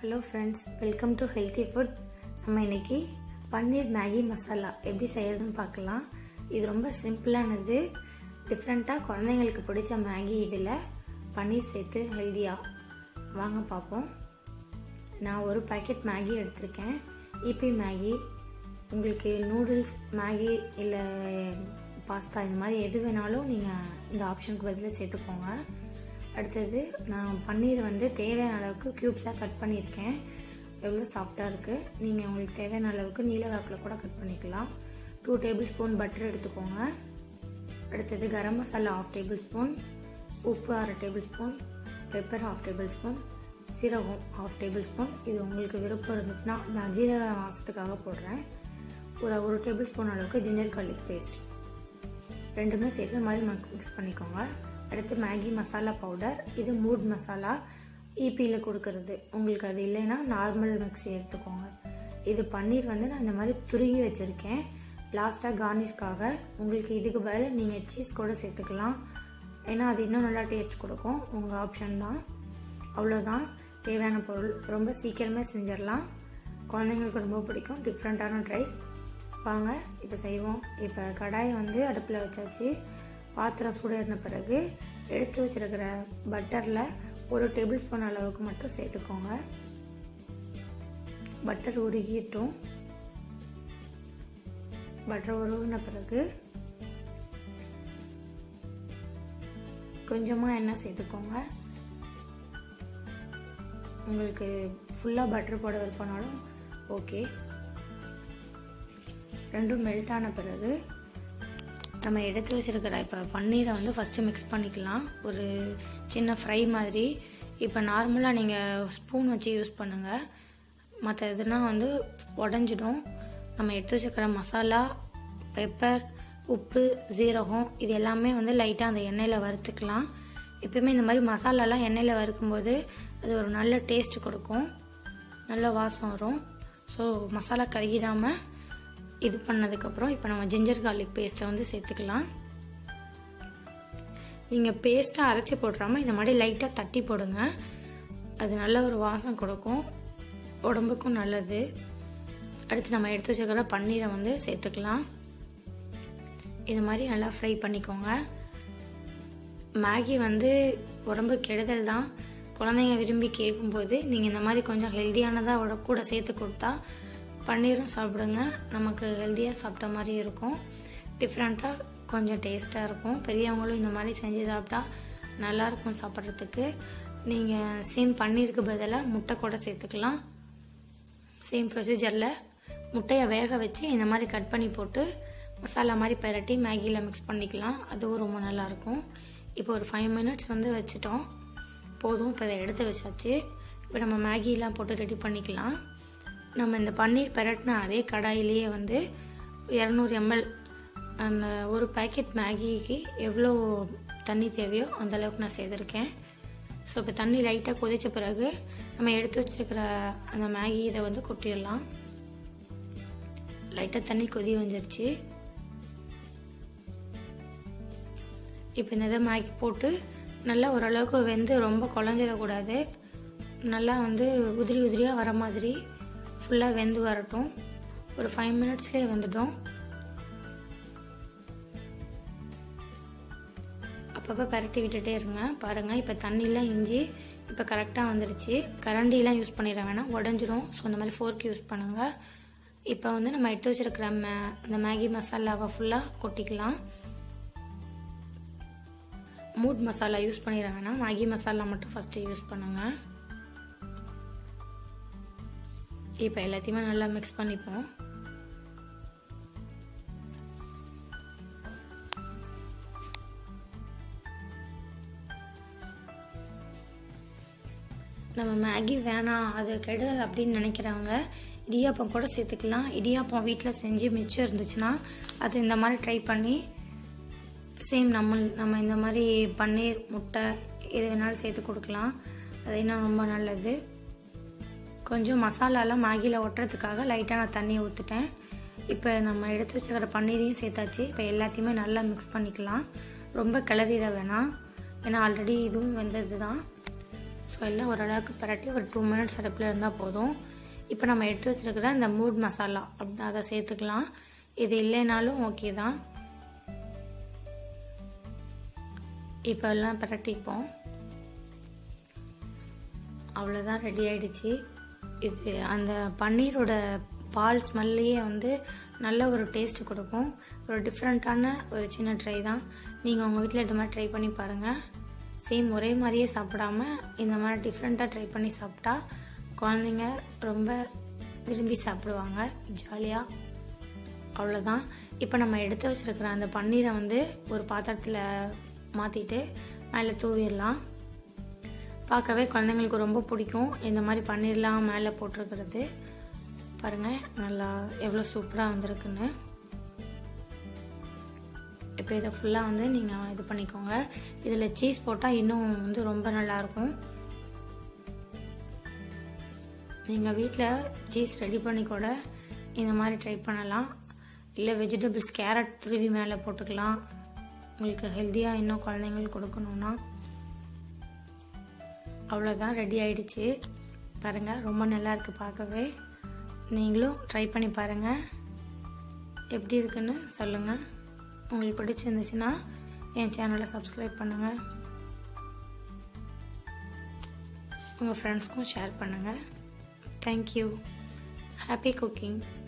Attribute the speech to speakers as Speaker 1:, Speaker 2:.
Speaker 1: hello friends welcome to healthy food நம்ம இன்னைக்கு பன்னீர் Maggi masala எப்படி செய்யறதுன்னு பார்க்கலாம் இது ரொம்ப சிம்பிளானது டிஃப்ரெண்ட்டாக குழந்தைங்களுக்கு பிடிச்ச மேகி இதில் பன்னீர் சேர்த்து ஹெல்த்தியாக வாங்க பார்ப்போம் நான் ஒரு பாக்கெட் மேகி எடுத்திருக்கேன் இபி மேகி உங்களுக்கு நூடுல்ஸ் மேகி இல்லை பாஸ்தா இந்த மாதிரி எது வேணாலும் நீங்கள் இந்த ஆப்ஷனுக்கு பதிலாக சேர்த்துக்கோங்க அடுத்தது நான் பன்னீர் வந்து தேவையான அளவுக்கு க்யூப்ஸாக கட் பண்ணியிருக்கேன் எவ்வளோ சாஃப்டாக இருக்குது நீங்கள் உங்களுக்கு தேவையான அளவுக்கு நீல வாக்கில் கூட கட் பண்ணிக்கலாம் டூ டேபிள் ஸ்பூன் பட்டர் எடுத்துக்கோங்க அடுத்தது garam masala half table spoon உப்பு அரை டேபிள் ஸ்பூன் பெப்பர் ஹாஃப் டேபிள் ஸ்பூன் சீரகம் ஹாஃப் டேபிள் ஸ்பூன் இது உங்களுக்கு விருப்பம் இருந்துச்சுன்னா நான் ஜீரக வாசத்துக்காக போடுறேன் ஒரு ஒரு டேபிள் ஸ்பூன் அளவுக்கு ஜிஞ்சர் garlic பேஸ்ட் ரெண்டுமே சேர்த்து இந்த மாதிரி மிக்ஸ் பண்ணிக்கோங்க அடுத்து மேகி மசாலா பவுடர் இது மூட் மசாலா இபியில் கொடுக்கறது உங்களுக்கு அது இல்லைன்னா நார்மல் மிக்ஸி எடுத்துக்கோங்க இது பன்னீர் வந்து நான் இந்த மாதிரி துருகி வச்சுருக்கேன் லாஸ்ட்டாக கார்னிஷ்காக உங்களுக்கு இதுக்கு பதில் நீங்கள் சீஸ் கூட சேர்த்துக்கலாம் ஏன்னா அது இன்னும் நல்லா டேஸ்ட் கொடுக்கும் உங்கள் ஆப்ஷன் தான் அவ்வளோதான் தேவையான பொருள் ரொம்ப சீக்கிரமே செஞ்சிடலாம் குழந்தைங்களுக்கு ரொம்ப பிடிக்கும் டிஃப்ரெண்ட்டான ட்ரை வாங்க இப்போ செய்வோம் இப்போ கடாயை வந்து அடுப்பில் வச்சாச்சு பாத்திரம் சூடேறின பிறகு எடுத்து வச்சிருக்கிற பட்டரில் ஒரு டேபிள் ஸ்பூன் அளவுக்கு மட்டும் சேர்த்துக்கோங்க பட்டர் உருகிட்டும் பட்டர் உருகின பிறகு கொஞ்சமாக எண்ணெய் சேர்த்துக்கோங்க உங்களுக்கு ஃபுல்லாக பட்டர் போட விருப்பம்னாலும் ஓகே ரெண்டும் மெல்ட் ஆன பிறகு நம்ம எடுத்து வச்சிருக்கிற இப்போ பன்னீரை வந்து ஃபஸ்ட்டு மிக்ஸ் பண்ணிக்கலாம் ஒரு சின்ன ஃப்ரை மாதிரி இப்போ நார்மலாக நீங்கள் ஸ்பூன் வச்சு யூஸ் பண்ணுங்கள் மற்ற எதுனா வந்து உடஞ்சிடும் நம்ம எடுத்து வச்சிருக்கிற மசாலா பெப்பர் உப்பு ஜீரகம் இது எல்லாமே வந்து லைட்டாக அந்த எண்ணெயில் வறுத்துக்கலாம் எப்பயுமே இந்த மாதிரி மசாலாலாம் எண்ணெயில் வறுக்கும்போது அது ஒரு நல்ல டேஸ்ட் கொடுக்கும் நல்ல வாசம் வரும் ஸோ மசாலா கருகிடாமல் இது பண்ணதுக்கப்புறம் இப்போ நம்ம ஜிஞ்சர் கார்லிக் பேஸ்ட்டை வந்து சேர்த்துக்கலாம் நீங்கள் பேஸ்ட்டாக அரைச்சி போடுறாமல் இந்த மாதிரி லைட்டாக தட்டி போடுங்க அது நல்ல ஒரு வாசம் கொடுக்கும் உடம்புக்கும் நல்லது அடுத்து நம்ம எடுத்து வச்சுக்கிற பன்னீரை வந்து சேர்த்துக்கலாம் இது மாதிரி நல்லா ஃப்ரை பண்ணிக்கோங்க மேகி வந்து உடம்பு கெடுதல் தான் குழந்தைங்க விரும்பி கேட்கும்போது நீங்கள் இந்த மாதிரி கொஞ்சம் ஹெல்த்தியானதாக கூட சேர்த்து கொடுத்தா பன்னீரும் சாப்பிடுங்க நமக்கு ஹெல்த்தியாக சாப்பிட்ட மாதிரி இருக்கும் டிஃப்ரெண்ட்டாக கொஞ்சம் டேஸ்ட்டாக இருக்கும் பெரியவங்களும் இந்த மாதிரி செஞ்சு சாப்பிட்டா நல்லாயிருக்கும் சாப்பிட்றதுக்கு நீங்கள் சேம் பன்னீருக்கு பதிலாக முட்டை கூட சேர்த்துக்கலாம் சேம் ப்ரொசீஜரில் முட்டையை வேக வச்சு இந்த மாதிரி கட் பண்ணி போட்டு மசாலா மாதிரி பரட்டி மேகியில் மிக்ஸ் பண்ணிக்கலாம் அதுவும் ரொம்ப நல்லாயிருக்கும் இப்போ ஒரு ஃபைவ் மினிட்ஸ் வந்து வச்சுட்டோம் போதும் இப்போ இதை எடுத்து வச்சாச்சு இப்போ நம்ம மேகிலாம் போட்டு ரெடி பண்ணிக்கலாம் நம்ம இந்த பன்னீர் பெரட்டின அதே கடாயிலேயே வந்து இரநூறு எம்எல் அந்த ஒரு பேக்கெட் மேகிக்கு எவ்வளோ தண்ணி தேவையோ அந்த அளவுக்கு நான் செய்திருக்கேன் ஸோ இப்போ தண்ணி லைட்டாக கொதித்த பிறகு நம்ம எடுத்து வச்சிருக்கிற அந்த மேகி இதை வந்து கொட்டிடலாம் லைட்டாக தண்ணி கொதி வந்துருச்சு இப்போ இந்த இதை மேகி போட்டு நல்லா ஓரளவுக்கு வெந்து ரொம்ப குழஞ்சிடக்கூடாது நல்லா வந்து உதிரி உதிரியாக வர மாதிரி ஃபுல்லாக வெந்து வரட்டும் ஒரு ஃபைவ் மினிட்ஸ்லேயே வந்துடும் அப்பப்போ பரட்டி விட்டுட்டே இருங்க பாருங்கள் இப்போ தண்ணிலாம் இஞ்சி இப்போ கரெக்டாக வந்துருச்சு கரண்டிலாம் யூஸ் பண்ணிட வேணாம் உடஞ்சிரும் ஸோ இந்த மாதிரி ஃபோர்க் யூஸ் பண்ணுங்கள் இப்போ வந்து நம்ம எடுத்து வச்சிருக்கிற மே இந்த மேகி மசாலாவை ஃபுல்லாக கொட்டிக்கலாம் மூட் மசாலா யூஸ் பண்ணிட வேணாம் மேகி மசாலா மட்டும் ஃபஸ்ட்டு யூஸ் பண்ணுங்கள் இப்போ எல்லாத்தையுமே நல்லா மிக்ஸ் பண்ணிப்போம் நம்ம மேகி வேணாம் அது கெடுதல் அப்படின்னு நினைக்கிறவங்க இடியாப்பம் கூட சேர்த்துக்கலாம் இடியாப்பம் வீட்டில் செஞ்சு மிச்சம் இருந்துச்சுன்னா அது இந்த மாதிரி ட்ரை பண்ணி சேம் நம்ம நம்ம இந்த மாதிரி பன்னீர் முட்டை எது வேணாலும் சேர்த்து கொடுக்கலாம் அது இன்னும் ரொம்ப நல்லது கொஞ்சம் மசாலாலாம் மேகியில் ஒட்டுறதுக்காக லைட்டாக நான் தண்ணி ஊற்றுட்டேன் இப்போ நம்ம எடுத்து வச்சுக்கிற பன்னீரையும் சேர்த்தாச்சு இப்போ எல்லாத்தையுமே நல்லா மிக்ஸ் பண்ணிக்கலாம் ரொம்ப கிளறிட வேணாம் ஏன்னா ஆல்ரெடி இதுவும் வெந்தது தான் ஸோ ஆயிலில் ஓரளவுக்கு பரட்டி ஒரு டூ மினிட்ஸ் அடுப்பில் இருந்தால் போதும் இப்போ நம்ம எடுத்து வச்சிருக்கிற இந்த மூட் மசாலா அப்படி அதை சேர்த்துக்கலாம் இது இல்லைனாலும் ஓகே தான் இப்போ எல்லாம் பரட்டிப்போம் அவ்வளோதான் ரெடி ஆயிடுச்சு இது அந்த பன்னீரோட பால் ஸ்மெல்லையே வந்து நல்ல ஒரு டேஸ்ட் கொடுக்கும் ஒரு டிஃப்ரெண்ட்டான ஒரு சின்ன ட்ரை தான் நீங்கள் உங்கள் வீட்டில் இது மாதிரி ட்ரை பண்ணி பாருங்கள் சேம் ஒரே மாதிரியே சாப்பிடாம இந்த மாதிரி டிஃப்ரெண்ட்டாக ட்ரை பண்ணி சாப்பிட்டா குழந்தைங்க ரொம்ப விரும்பி சாப்பிடுவாங்க ஜாலியாக அவ்வளோதான் இப்போ நம்ம எடுத்து வச்சிருக்கிற அந்த பன்னீரை வந்து ஒரு பாத்திரத்தில் மாற்றிட்டு மேலே தூவிடலாம் பார்க்கவே குழந்தைங்களுக்கு ரொம்ப பிடிக்கும் இந்த மாதிரி பன்னீர்லாம் மேலே போட்டிருக்கிறது பாருங்கள் நல்லா எவ்வளோ சூப்பராக வந்திருக்குன்னு இப்போ இதை ஃபுல்லாக வந்து நீங்கள் இது பண்ணிக்கோங்க இதில் சீஸ் போட்டால் இன்னும் வந்து ரொம்ப நல்லாயிருக்கும் நீங்கள் வீட்டில் சீஸ் ரெடி பண்ணி கூட இந்த மாதிரி ட்ரை பண்ணலாம் இல்லை வெஜிடபிள்ஸ் கேரட் துருவி மேலே போட்டுக்கலாம் உங்களுக்கு ஹெல்த்தியாக இன்னும் குழந்தைங்களுக்கு கொடுக்கணுன்னா அவ்வளோதான் ரெடி ஆயிடுச்சு பாருங்கள் ரொம்ப நல்லா இருக்குது பார்க்கவே நீங்களும் ட்ரை பண்ணி பாருங்கள் எப்படி இருக்குன்னு சொல்லுங்கள் உங்களுக்கு பிடிச்சிருந்துச்சுன்னா என் சேனலை சப்ஸ்கிரைப் பண்ணுங்கள் உங்கள் ஃப்ரெண்ட்ஸ்க்கும் ஷேர் பண்ணுங்கள் தேங்க்யூ ஹாப்பி குக்கிங்